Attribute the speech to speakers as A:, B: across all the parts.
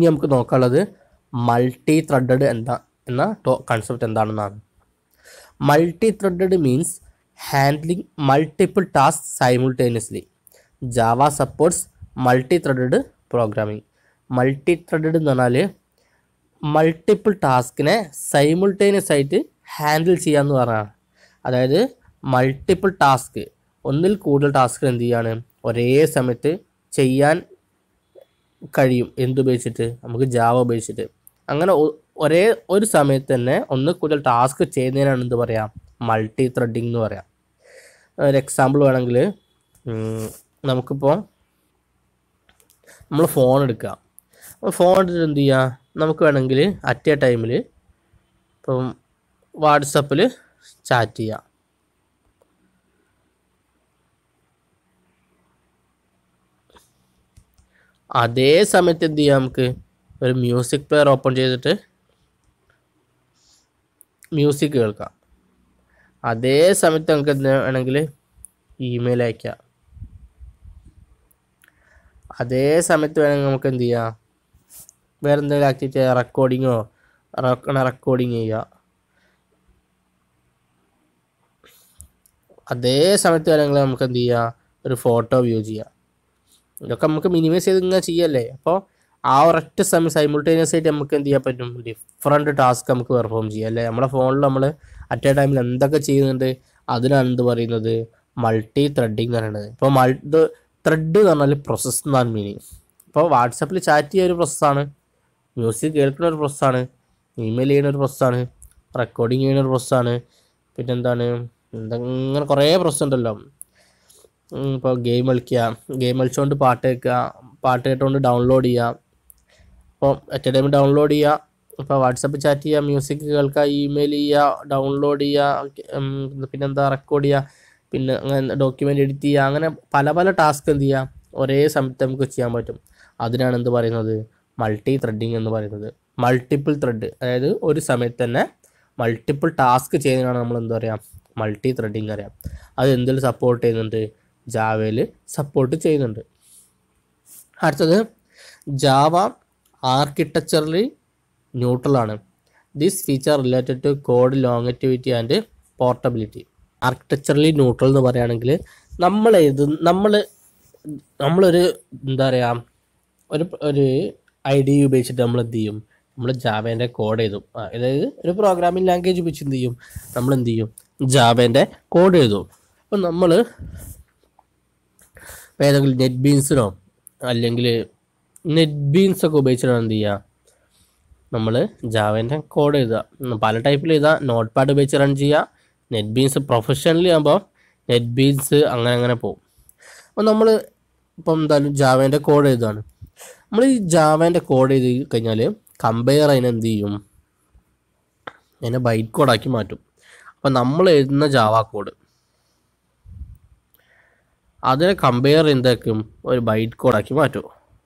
A: ഇനി നമുക്ക് നോക്കാനുള്ളത് multi threaded എന്താ എന്ന കൺസെപ്റ്റ് എന്താണെന്നാണ് multi threaded means handling multiple task simultaneously Java supports multi threaded programming multi threaded എന്ന് പറഞ്ഞാൽ മൾട്ടിപ്പിൾ ടാസ്കിനെ സൈമിൾട്ടേനിയസ് ആയിട്ട് ഹാൻഡിൽ ചെയ്യാന്ന് പറഞ്ഞാണ് അതായത് മൾട്ടിപ്പിൾ ടാസ്ക് ഒന്നിൽ കൂടുതൽ ടാസ്ക് എന്ത് ചെയ്യാണ് ഒരേ സമയത്ത് ചെയ്യാൻ കഴിയും എന്തുപയോഗിച്ചിട്ട് നമുക്ക് ജാവ ഉപയോഗിച്ചിട്ട് അങ്ങനെ ഒ- ഒരേ ഒരു സമയത്ത് തന്നെ ഒന്ന് കൂടുതൽ ടാസ്ക് ചെയ്യുന്നതിനാണ് എന്ത് പറയാം മൾട്ടി ത്രെഡിങ് എന്ന് പറയാം ഒരു എക്സാമ്പിൾ വേണമെങ്കിൽ നമുക്കിപ്പോൾ നമ്മൾ ഫോൺ എടുക്കുക ഫോൺ എടുത്തിട്ട് എന്ത് ചെയ്യുക നമുക്ക് വേണമെങ്കിൽ അറ്റ് എ ടൈമിൽ ഇപ്പം വാട്സപ്പിൽ ചാറ്റ് ചെയ്യാം അതേ സമയത്ത് എന്ത് ചെയ്യാം നമുക്ക് ഒരു മ്യൂസിക് പ്ലെയർ ഓപ്പൺ ചെയ്തിട്ട് മ്യൂസിക് കേൾക്കാം അതേ സമയത്ത് നമുക്ക് എന്ത് വേണമെങ്കിൽ ഇമെയിൽ അയക്കാം അതേ സമയത്ത് വേണമെങ്കിൽ നമുക്ക് എന്ത് ചെയ്യാം വേറെ എന്തെങ്കിലും ആക്ടിവിറ്റി റെക്കോർഡിങ്ങോ റെക്കോർഡിങ് ചെയ്യുക അതേ സമയത്ത് വേണമെങ്കിൽ നമുക്ക് എന്ത് ചെയ്യാം ഒരു ഫോട്ടോ വ്യൂ ചെയ്യാം ഇതൊക്കെ നമുക്ക് മിനിമൈസ് ചെയ്ത് ഇങ്ങനെ ചെയ്യല്ലേ അപ്പോൾ ആ ഒരൊറ്റ സമയം സൈമിൾട്ടേനിയസ് ആയിട്ട് നമുക്ക് എന്ത് ചെയ്യാൻ പറ്റും ഡിഫറെൻറ്റ് ടാസ്ക് നമുക്ക് പെർഫോം ചെയ്യാം അല്ലേ നമ്മുടെ ഫോണിൽ നമ്മൾ അറ്റ് എ ടൈമിൽ എന്തൊക്കെ ചെയ്യുന്നുണ്ട് അതിനാണ് എന്ത് പറയുന്നത് മൾട്ടി ത്രെഡിങ് എന്ന് പറയുന്നത് ഇപ്പോൾ മൾ ഇത് ത്രെഡ് എന്ന് പറഞ്ഞാൽ പ്രോസസ്സ് എന്നാണ് മീനിങ് ഇപ്പോൾ വാട്സപ്പിൽ ചാറ്റ് ചെയ്യുന്ന ഒരു പ്രോസസ്സാണ് മ്യൂസിക് കേൾക്കുന്ന ഒരു പ്രോസസ്സാണ് ഇമെയിൽ ചെയ്യുന്ന ഒരു പ്രോസസ്സാണ് റെക്കോർഡിങ് ചെയ്യുന്ന ഒരു പ്രോസസ്സാണ് പിന്നെ എന്താണ് എന്തെങ്കിലും കുറേ പ്രോസസ്സ് ഉണ്ടല്ലോ ഇപ്പോൾ ഗെയിം കളിക്കുക ഗെയിം കളിച്ചുകൊണ്ട് പാട്ട് കേൾക്കുക പാട്ട് കേട്ടുകൊണ്ട് ഡൗൺലോഡ് ചെയ്യുക അപ്പോൾ അറ്റ് എ ടൈം ഡൗൺലോഡ് ചെയ്യുക ഇപ്പോൾ വാട്സപ്പ് ചാറ്റ് ചെയ്യുക മ്യൂസിക് കേൾക്കുക ഇമെയിൽ ചെയ്യുക ഡൗൺലോഡ് ചെയ്യുക ഉം, പിന്നെന്താ റെക്കോർഡ് ചെയ്യുക പിന്നെ അങ്ങനെ ഡോക്യുമെൻ്റ് എഡിറ്റ് ചെയ്യുക അങ്ങനെ പല പല ടാസ്ക് എന്ത് ചെയ്യുക ഒരേ സമയത്ത് നമുക്ക് ചെയ്യാൻ പറ്റും അതിനാണ് എന്ത് പറയുന്നത് മൾട്ടി ത്രെഡിങ് എന്ന് പറയുന്നത് മൾട്ടിപ്പിൾ ത്രെഡ് അതായത് ഒരു സമയത്ത് തന്നെ മൾട്ടിപ്പിൾ ടാസ്ക് ചെയ്യുന്നതിനാണ് നമ്മൾ എന്താ പറയുക മൾട്ടി ത്രെഡിങ് അറിയാം അത് എന്തിൽ സപ്പോർട്ട് ചെയ്യുന്നുണ്ട് ജാവയിൽ സപ്പോർട്ട് ചെയ്യുന്നുണ്ട് അടുത്തത് ജാവ ആർക്കിടെക്ചറലി ന്യൂട്രലാണ് this feature related to code longevity and portability architecturally neutral എന്ന് പറയുകയാണെങ്കിൽ നമ്മൾ ഇത് നമ്മൾ നമ്മളൊരു എന്താ പറയുക ഒരു ഒരു ഐ ഡി ഉപയോഗിച്ചിട്ട് നമ്മൾ എന്ത് ചെയ്യും നമ്മൾ ജാവേൻ്റെ കോഡ് എഴുതും ആ, അതായത് ഒരു പ്രോഗ്രാമിംഗ് ലാംഗ്വേജ് ഉപയോഗിച്ച് എന്ത് ചെയ്യും നമ്മൾ എന്ത് ചെയ്യും ജാവേൻ്റെ കോഡ് എഴുതും അപ്പം നമ്മൾ ഇപ്പോൾ ഏതെങ്കിലും നെറ്റ് ബീൻസിനോ അല്ലെങ്കിൽ നെറ്റ് ബീൻസ് ഒക്കെ ഉപയോഗിച്ചിട്ടാണ് എന്ത് ചെയ്യുക നമ്മൾ ജാവേൻ്റെ കോഡ് എഴുതുക ഉം, പല ടൈപ്പിൽ എഴുതുക നോട്ട് പാഡ് ഉപയോഗിച്ച് റൺ ചെയ്യുക നെറ്റ് ബീൻസ് പ്രൊഫഷണലി ആകുമ്പോൾ നെറ്റ് ബീൻസ് അങ്ങനെ അങ്ങനെ പോകും അപ്പോൾ നമ്മൾ ഇപ്പം എന്തായാലും ജാവേൻ്റെ കോഡ് എഴുതുകയാണ് നമ്മൾ ഈ ജാവേൻ്റെ കോഡ് എഴുതി കഴിഞ്ഞാൽ കമ്പയർ അതിനെ എന്ത് ചെയ്യും അതിനെ ബൈറ്റ് കോഡാക്കി മാറ്റും അപ്പോൾ നമ്മൾ എഴുതുന്ന ജാവ കോഡ് അതിനെ കമ്പയർ എന്താക്കും ഒരു ബൈറ്റ് കോഡാക്കി മാറ്റും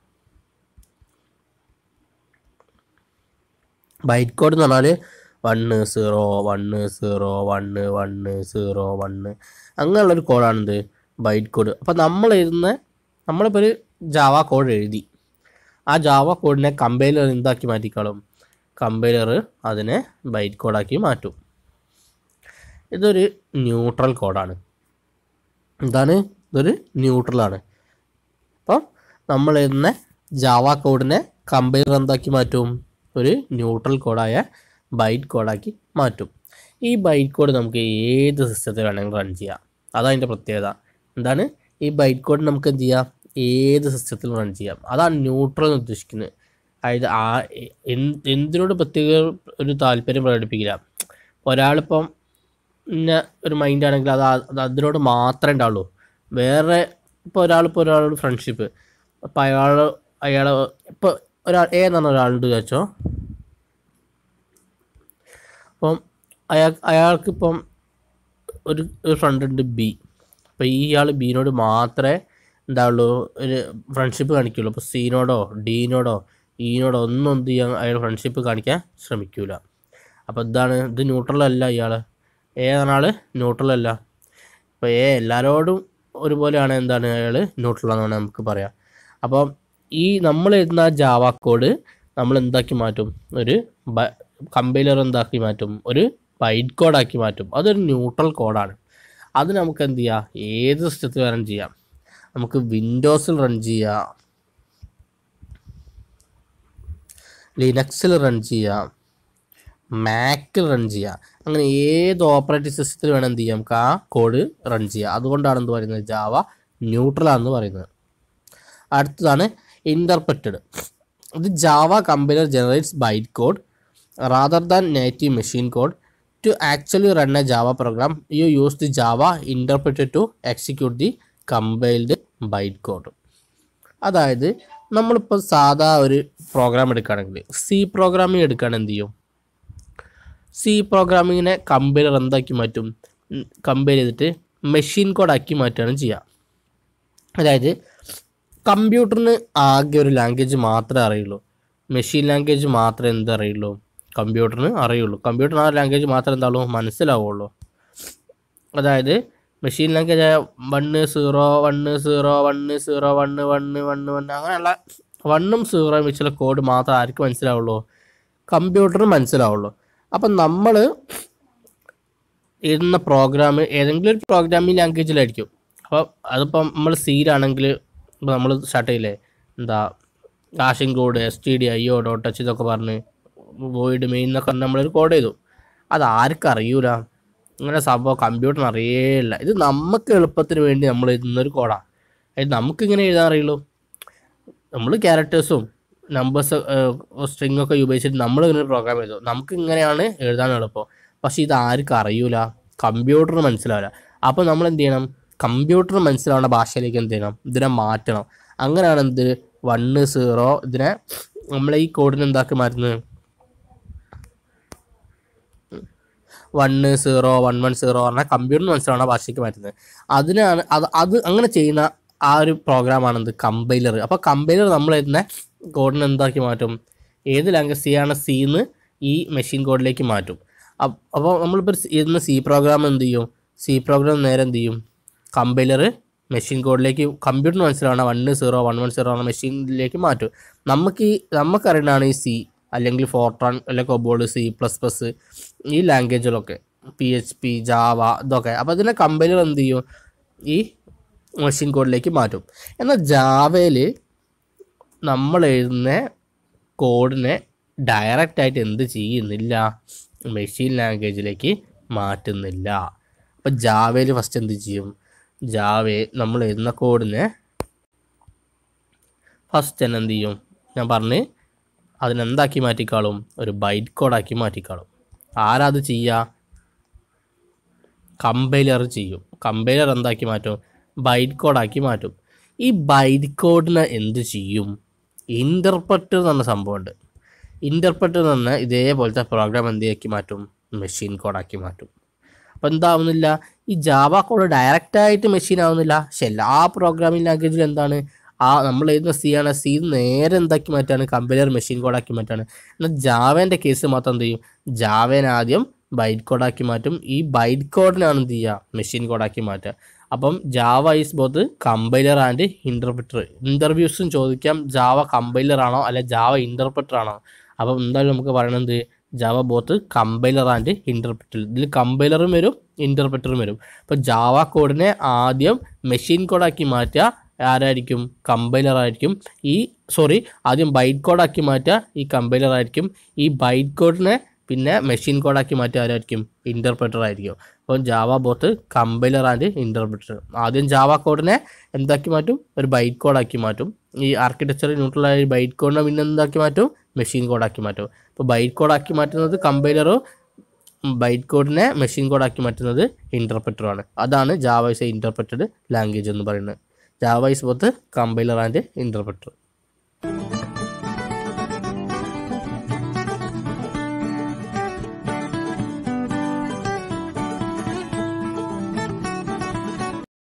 A: ബൈറ്റ് കോഡ് എന്ന് പറഞ്ഞാൽ one zero one zero one one zero one അങ്ങനെയുള്ളൊരു കോഡാണിത് ബൈറ്റ് കോഡ് അപ്പോൾ നമ്മൾ എഴുതുന്ന നമ്മളിപ്പോൾ ഒരു ജാവ കോഡ് എഴുതി ആ ജാവ കോഡിനെ കമ്പൈലർ എന്താക്കി മാറ്റിക്കോളും കമ്പൈലർ അതിനെ ബൈറ്റ് കോഡാക്കി മാറ്റും ഇതൊരു ന്യൂട്രൽ കോഡാണ് എന്താണ് ഇതൊരു ന്യൂട്രലാണ് അപ്പം നമ്മൾ എഴുതുന്ന ജാവ കോഡിനെ കമ്പൈലർ എന്താക്കി മാറ്റും ഒരു ന്യൂട്രൽ കോഡായ ബൈറ്റ് കോഡാക്കി മാറ്റും ഈ ബൈറ്റ് കോഡ് നമുക്ക് ഏത് സിസ്റ്റത്തിൽ വേണമെങ്കിലും റൺ ചെയ്യാം അതാണ് അതിൻ്റെ പ്രത്യേകത എന്താണ് ഈ ബൈറ്റ് കോഡ് നമുക്ക് എന്ത് ചെയ്യാം ഏത് സിസ്റ്റത്തിൽ റൺ ചെയ്യാം അതാണ് ന്യൂട്രൽ എന്ന് ഉദ്ദേശിക്കുന്നത് അതായത് ആ എ- എന്ത് എന്തിനോട് പ്രത്യേക ഒരു താല്പര്യം പ്രകടിപ്പിക്കില്ല ഒരാളിപ്പം ഇന്ന ഒരു മൈൻഡ് ആണെങ്കിൽ അത് ആ- അത് അതിനോട് മാത്രമേ ഉണ്ടാവുള്ളൂ വേറെ ഇപ്പോൾ ഒരാളിപ്പോൾ ഒരാളോട് ഫ്രണ്ട്ഷിപ്പ് അപ്പോൾ അയാൾ അയാൾ ഇപ്പോൾ ഒരാൾ എ എന്ന് പറഞ്ഞ ഒരാളുണ്ട് വിചാരിച്ചോ അപ്പം അയാൾ അയാൾക്കിപ്പം ഒരു ഒരു ഫ്രണ്ട് ഉണ്ട് ബി അപ്പോൾ ഈ ആൾ ബീനോട് മാത്രമേ എന്താവുള്ളൂ ഒരു ഫ്രണ്ട്ഷിപ്പ് കാണിക്കുള്ളൂ അപ്പോൾ സീനോടോ ഡീനോടോ ഈനോടോ ഒന്നും എന്ത് ചെയ്യാൻ അയാൾ ഫ്രണ്ട്ഷിപ്പ് കാണിക്കാൻ ശ്രമിക്കൂല അപ്പോൾ ഇതാണ് ഇത് ന്യൂട്രൽ അല്ല ഇയാൾ എ എന്ന ആൾ ന്യൂട്രൽ അല്ല ഇപ്പോൾ എ എല്ലാവരോടും ഒരുപോലെയാണ് എന്താണ് അയാൾ ന്യൂട്രൽ എന്നാണ് നമുക്ക് പറയാം അപ്പോൾ ഈ നമ്മൾ എഴുതുന്ന ജാവ കോഡ് നമ്മൾ എന്താക്കി മാറ്റും ഒരു കമ്പൈലർ എന്താക്കി മാറ്റും ഒരു ബൈറ്റ് കോഡാക്കി മാറ്റും അതൊരു ന്യൂട്രൽ കോഡാണ് അത് നമുക്ക് എന്ത് ചെയ്യാം ഏത് സിസ്റ്റത്തിൽ റൺ ചെയ്യാം നമുക്ക് വിൻഡോസിൽ റൺ ചെയ്യാം ലിനക്സിൽ റൺ ചെയ്യാം മാക്കിൽ റൺ ചെയ്യാം അങ്ങനെ ഏത് ഓപ്പറേറ്റിംഗ് സിസ്റ്റത്തിൽ വേണം എന്ത് ചെയ്യാം നമുക്ക് ആ കോഡ് റൺ ചെയ്യാം അതുകൊണ്ടാണ് എന്ത് പറയുന്നത് ജാവ ന്യൂട്രൽ ആണെന്ന് പറയുന്നത് അടുത്തതാണ് ഇൻ്റർപ്രറ്റഡ് ഇത് Java compiler generates byte code rather than native machine code to actually run a Java program you use the Java interpreted to execute the compiled byte code അതായത് നമ്മളിപ്പോൾ സാധാ ഒരു പ്രോഗ്രാം എടുക്കുകയാണെങ്കിൽ C programming എടുക്കുകയാണെങ്കിൽ എന്ത് ചെയ്യും C പ്രോഗ്രാമിങ്ങിനെ compiler എന്താക്കി മാറ്റും കമ്പയർ ചെയ്തിട്ട് മെഷീൻ കോഡാക്കി മാറ്റുകയാണ് ചെയ്യുക അതായത് കമ്പ്യൂട്ടറിന് ആകെ ഒരു ലാംഗ്വേജ് മാത്രമേ അറിയുള്ളൂ മെഷീൻ ലാംഗ്വേജ് മാത്രമേ എന്ത് അറിയുള്ളൂ കമ്പ്യൂട്ടറിന് അറിയുള്ളൂ കമ്പ്യൂട്ടറിന് ആ ലാംഗ്വേജ് മാത്രമേ എന്താവുള്ളൂ മനസ്സിലാവുള്ളൂ അതായത് മെഷീൻ ലാംഗ്വേജ് ആയ one zero one zero one zero one one one one അങ്ങനെയുള്ള വണ്ണും സീറോയും വെച്ചുള്ള കോഡ് മാത്രം ആർക്ക് മനസ്സിലാവുള്ളൂ കമ്പ്യൂട്ടറിന് മനസ്സിലാവുള്ളൂ അപ്പം നമ്മൾ എഴുതുന്ന പ്രോഗ്രാം ഏതെങ്കിലും ഒരു പ്രോഗ്രാമിംഗ് ലാംഗ്വേജിലായിരിക്കും അപ്പോൾ അതിപ്പം നമ്മൾ സീലാണെങ്കിൽ ഇപ്പോൾ നമ്മൾ സ്റ്റാർട്ട് ചെയ്യില്ലേ എന്താ ആഷിംഗ് code S T D I O dot ടച്ച് ഇതൊക്കെ പറഞ്ഞ് വോയിഡ് മെയിൻ എന്നൊക്കെ പറഞ്ഞ് നമ്മളൊരു കോഡ് ചെയ്തു അത് ആർക്കും അറിയൂല ഇങ്ങനെ സംഭവം കമ്പ്യൂട്ടറിന് അറിയേയില്ല ഇത് നമുക്ക് എളുപ്പത്തിന് വേണ്ടി നമ്മൾ എഴുതുന്നൊരു കോഡാണ് അത് നമുക്കിങ്ങനെ എഴുതാൻ അറിയുള്ളൂ നമ്മൾ ക്യാരക്ടേഴ്സും നമ്പേഴ്സ് സ്ട്രിങ് ഒക്കെ ഉപയോഗിച്ചിട്ട് നമ്മൾ ഇങ്ങനെ പ്രോഗ്രാം ചെയ്തു നമുക്ക് ഇങ്ങനെയാണ് എഴുതാൻ എളുപ്പം പക്ഷേ ഇത് ആർക്കും അറിയൂല കമ്പ്യൂട്ടറിന് മനസ്സിലാവില്ല അപ്പോൾ നമ്മൾ എന്ത് ചെയ്യണം കമ്പ്യൂട്ടറിന് മനസ്സിലാവുന്ന ഭാഷയിലേക്ക് എന്ത് ചെയ്യണം ഇതിനെ മാറ്റണം അങ്ങനെയാണ് എന്ത് വണ്ണ് സീറോ ഇതിനെ നമ്മളെ ഈ കോഡിനെ എന്താക്കി മാറ്റുന്നത് one zero one one zero പറഞ്ഞാൽ കമ്പ്യൂട്ടറിന് മനസ്സിലാവുന്ന ഭാഷയ്ക്ക് മാറ്റുന്നത് അതിനാണ് അത് അത് അങ്ങനെ ചെയ്യുന്ന ആ ഒരു പ്രോഗ്രാമാണ് എന്ത് കമ്പൈലർ അപ്പോൾ കമ്പൈലർ നമ്മൾ എഴുതുന്ന കോഡിനെ എന്താക്കി മാറ്റും ഏത് ലാംഗ്വേജ് സി ആണ് സിന്ന് ഈ മെഷീൻ കോഡിലേക്ക് മാറ്റും അപ്പ് അപ്പോൾ നമ്മളിപ്പോൾ എഴുതുന്ന സി പ്രോഗ്രാം എന്ത് ചെയ്യും സി പ്രോഗ്രാം നേരെ എന്ത് ചെയ്യും കമ്പൈലർ മെഷീൻ കോഡിലേക്ക് കമ്പ്യൂട്ടറിന് മനസ്സിലാവണ one zero one one zero എന്ന മെഷീനിലേക്ക് മാറ്റും നമുക്ക് ഈ നമുക്കറിയണതാണ് ഈ സി അല്ലെങ്കിൽ ഫോർട്രാൻ അല്ലെങ്കിൽ കൊബോള് സി പ്ലസ് പ്ലസ് ഈ ലാംഗ്വേജുകളൊക്കെ പി എച്ച് പി ജാവ ഇതൊക്കെ അപ്പോൾ ഇതിനെ കമ്പൈലർ എന്ത് ചെയ്യും ഈ മെഷീൻ കോഡിലേക്ക് മാറ്റും എന്നാൽ ജാവയിൽ നമ്മൾ എഴുതുന്ന കോഡിനെ ഡയറക്റ്റ് ആയിട്ട് എന്ത് ചെയ്യുന്നില്ല മെഷീൻ ലാംഗ്വേജിലേക്ക് മാറ്റുന്നില്ല അപ്പോൾ ജാവയിൽ ഫസ്റ്റ് എന്ത് ചെയ്യും ജാവയെ നമ്മൾ എഴുതുന്ന കോഡിനെ ഫസ്റ്റ് തന്നെ എന്ത് ചെയ്യും ഞാൻ പറഞ്ഞ് അതിനെന്താക്കി മാറ്റിക്കാളും ഒരു ബൈറ്റ് കോഡാക്കി മാറ്റിക്കാളും ആരാ അത് ചെയ്യുക കമ്പൈലർ ചെയ്യും കമ്പൈലർ എന്താക്കി മാറ്റും ബൈറ്റ് കോഡാക്കി മാറ്റും ഈ ബൈറ്റ് കോഡിനെ എന്ത് ചെയ്യും ഇൻ്റർപ്രറ്റർ എന്ന് പറഞ്ഞ സംഭവമുണ്ട് ഇൻ്റർപ്രറ്റർ എന്ന് പറഞ്ഞാൽ ഇതേപോലത്തെ പ്രോഗ്രാം എന്താക്കി മാറ്റും മെഷീൻ കോഡാക്കി മാറ്റും അപ്പോൾ എന്താവുന്നില്ല ഈ ജാവ കോഡ് ഡയറക്റ്റ് ആയിട്ട് മെഷീൻ ആവുന്നില്ല പക്ഷെ എല്ലാ പ്രോഗ്രാമിംഗ് ലാംഗ്വേജിലും എന്താണ് ആ നമ്മൾ എഴുതുന്ന സി ആണ് സി നേരെ എന്താക്കി മാറ്റാണ് കമ്പൈലർ മെഷീൻ കോഡാക്കി മാറ്റാണ് എന്നാൽ ജാവേൻ്റെ കേസ് മാത്രം എന്ത് ചെയ്യും ജാവേനെ ആദ്യം ബൈറ്റ് കോഡാക്കി മാറ്റും ഈ ബൈറ്റ് കോഡിനാണ് എന്ത് ചെയ്യുക മെഷീൻ കോഡാക്കി മാറ്റുക അപ്പം Java is both compiler and interpreter ഇൻ്റർവ്യൂസും ചോദിക്കാം ജാവ കമ്പൈലർ ആണോ അല്ലെ ജാവ ഇൻ്റർപ്രിറ്റർ ആണോ അപ്പം എന്തായാലും നമുക്ക് പറയണത് Java both compiler and interpreter ഇതിൽ കമ്പൈലറും വരും ഇൻ്റർപ്രിറ്ററും വരും അപ്പോൾ ജാവ കോഡിനെ ആദ്യം മെഷീൻ കോഡാക്കി മാറ്റുക ആരായിരിക്കും കമ്പൈലർ ആയിരിക്കും ഈ സോറി ആദ്യം ബൈറ്റ് കോഡാക്കി മാറ്റുക ഈ കമ്പൈലർ ആയിരിക്കും ഈ ബൈറ്റ് കോഡിനെ പിന്നെ മെഷീൻ കോഡാക്കി മാറ്റുക ആരായിരിക്കും ഇൻ്റർപ്രിറ്റർ ആയിരിക്കും അപ്പോൾ Java both compiler and interpreter ആദ്യം ജാവ കോഡിനെ എന്താക്കി മാറ്റും ഒരു ബൈറ്റ് കോഡാക്കി മാറ്റും ഈ ആർക്കിടെക്ചർ ന്യൂട്രലായ ബൈറ്റ് കോഡിനെ പിന്നെ എന്താക്കി മാറ്റും മെഷീൻ കോഡാക്കി മാറ്റും അപ്പോൾ ബൈറ്റ് കോഡാക്കി മാറ്റുന്നത് കമ്പൈലറോ ബൈറ്റ് കോഡിനെ മെഷീൻ കോഡാക്കി മാറ്റുന്നത് ഇൻ്റർപ്രറ്ററുമാണ് അതാണ് Java is a interpreted language എന്ന് പറയുന്നത് Java is both compiler and interpreter